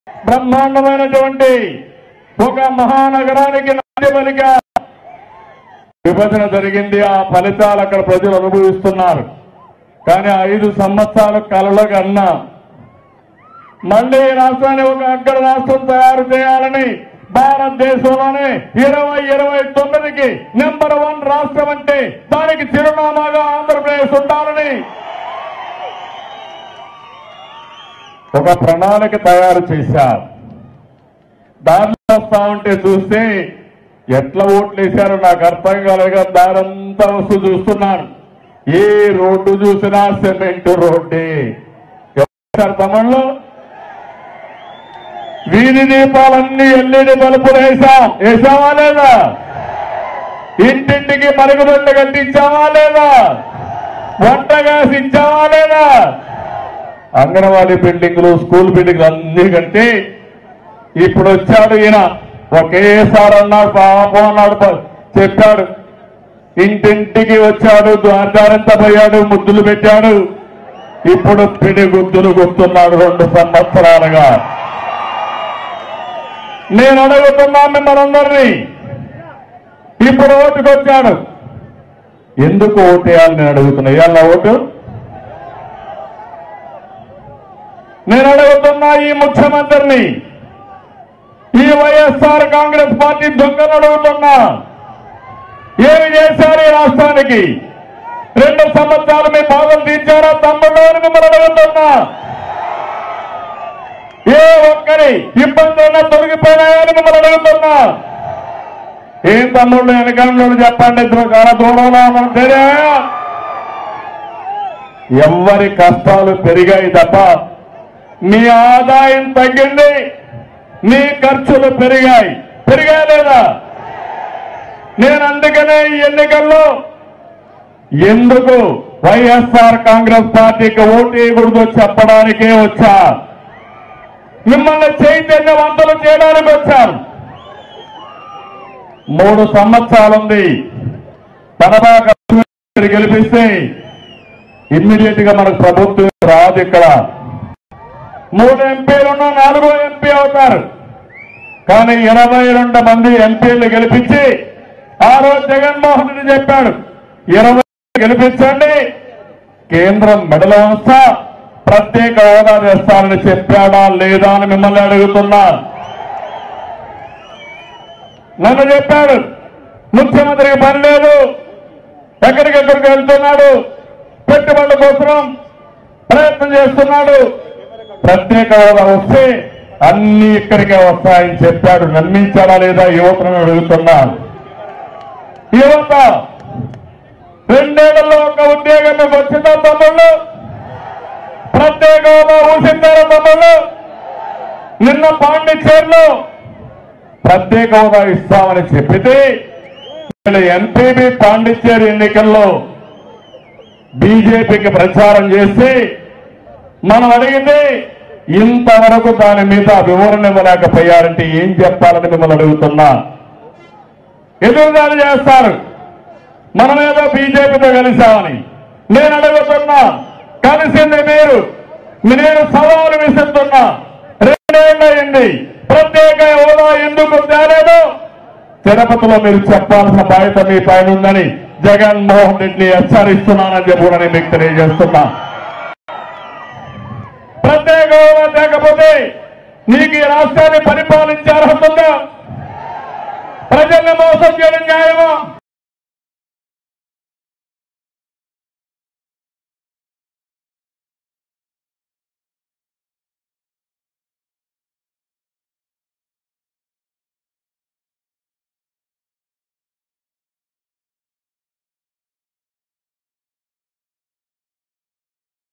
బ్రహ్మాండమైనటువంటి ఒక మహానగరానికి నాంది పలిక విభజన జరిగింది ఆ ఫలితాలు అక్కడ ప్రజలు అనుభవిస్తున్నారు కానీ ఐదు సంవత్సరాల కలలో కన్నా మళ్ళీ ఈ రాష్ట్రాన్ని ఒక అగ్ర రాష్ట్రం తయారు చేయాలని భారతదేశంలోనే ఇరవై ఇరవై తొమ్మిదికి నెంబర్ వన్ రాష్ట్రం అంటే దానికి చిరునామాగా ఆంధ్రప్రదేశ్ ఉండాలని ఒక ప్రణాళిక తయారు చేశారు దారిలో వస్తా ఉంటే చూస్తే ఎట్లా ఓట్లు వేశారో నాకు అర్థం కాలేదు కానీ దారంతా వస్తూ చూస్తున్నాను ఏ రోడ్డు చూసినా సిమెంట్ రోడ్డే ఎవరు తమిళలో వీధి దీపాలన్నీ ఎల్ఈడి బల్బులు వేసాం వేసావా లేదా ఇంటింటికి మరుగుదొడ్లు కట్టించావా లేదా వంట గ్యాస్ ఇచ్చావా లేదా అంగన్వాడీ బిల్డింగ్లు స్కూల్ బిల్డింగ్లు అన్ని కట్టి ఇప్పుడు వచ్చాడు ఈయన ఒకేసారి అన్నాడు పాపం అన్నాడు ప- చెప్పాడు ఇంటింటికి వచ్చాడు ద్వారకారంత పోయాడు ముద్దులు పెట్టాడు ఇప్పుడు పిడి గుద్దులు గుర్తున్నాడు రెండు సంవత్సరాలుగా నేను అడుగుతున్నా మిమ్మల్ని అందరినీ ఇప్పుడు ఓటుకు వచ్చాడు ఎందుకు ఓటు వేయాలని నేను అడుగుతున్నా ఇవాళ ఓటు నేను అడుగుతున్నా ఈ ముఖ్యమంత్రిని ఈ వైఎస్ఆర్ కాంగ్రెస్ పార్టీ దొంగలు అడుగుతున్నా ఏమి చేశారు ఈ రాష్ట్రానికి రెండు సంవత్సరాలు మీ బాధలు తీర్చారా తమ్ముడు అని మిమ్మల్ని అడుగుతున్నా ఏ ఒక్కరి ఇబ్బందులైనా తొలగిపోయినాయని మిమ్మల్ని అడుగుతున్నా ఏం తమ్ముళ్ళు వెనకంలో చెప్పండి ఇద్దరు చాలా దూరంలో ఉన్నారు ఎవరి కష్టాలు పెరిగాయి తప్ప మీ ఆదాయం తగ్గింది మీ ఖర్చులు పెరిగాయి పెరిగాయి లేదా నేను అందుకనే ఈ ఎన్నికల్లో ఎందుకు వైఎస్ఆర్ కాంగ్రెస్ పార్టీకి ఓటు వేయకూడదో చెప్పడానికే వచ్చా మిమ్మల్ని చైతన్యవంతులు చేయడానికి వచ్చాను మూడు సంవత్సరాలుంది తనబాగా గెలిపిస్తే ఇమ్మీడియట్ గా మనకు ప్రభుత్వం రాదు ఇక్కడ మూడు ఎంపీలున్న నాలుగో ఎంపీ అవుతారు కానీ ఇరవై రెండు మంది ఎంపీలు గెలిపించి ఆ రోజు జగన్మోహన్ రెడ్డి చెప్పాడు ఇరవై గెలిపించండి కేంద్రం మెడల వస్తా ప్రత్యేక హోదా చేస్తానని చెప్పాడా లేదా అని మిమ్మల్ని అడుగుతున్నా నన్ను చెప్పాడు ముఖ్యమంత్రికి పని లేదు ఎక్కడికెక్కడికి వెళ్తున్నాడు పెట్టుబడుల కోసం ప్రయత్నం చేస్తున్నాడు ప్రత్యేక హోదా వస్తే అన్ని ఇక్కడికే వస్తాయని చెప్పాడు నమ్మించాడా లేదా యువతను అడుగుతున్నా యువత రెండేళ్లలో ఒక ఉద్యోగం మీకు వచ్చిందా తమ్ముళ్ళు ప్రత్యేక హోదా ఊసిందారా తమ్ముళ్ళు నిన్న పాండిచేరిలో ప్రత్యేక హోదా ఇస్తామని చెప్పితే ఎంపీబీ పాండిచ్చేరి ఎన్నికల్లో బీజేపీకి ప్రచారం చేసి మనం అడిగింది ఇంతవరకు దాని మీద వివరణ ఇవ్వలేకపోయారంటే ఏం చెప్పాలని మిమ్మల్ని అడుగుతున్నా ఎదురుదాడి చేస్తారు మనం ఏదో బీజేపీతో కలిశామని నేను అడుగుతున్నా కలిసింది మీరు నేను సవాలు విసురుతున్నా రెండేళ్ళయింది ప్రత్యేక హోదా ఎందుకు తేలేదు తిరుపతిలో మీరు చెప్పాల్సిన బాధ్యత మీ పైన ఉందని జగన్మోహన్ రెడ్డిని హెచ్చరిస్తున్నానని చెప్పి కూడా నేను మీకు తెలియజేస్తున్నా ప్రత్యేక హోదా లేకపోతే నీకు ఈ రాష్ట్రాన్ని పరిపాలించే అర్హత ఉందా ప్రజల్ని మోసం చేయడం న్యాయమా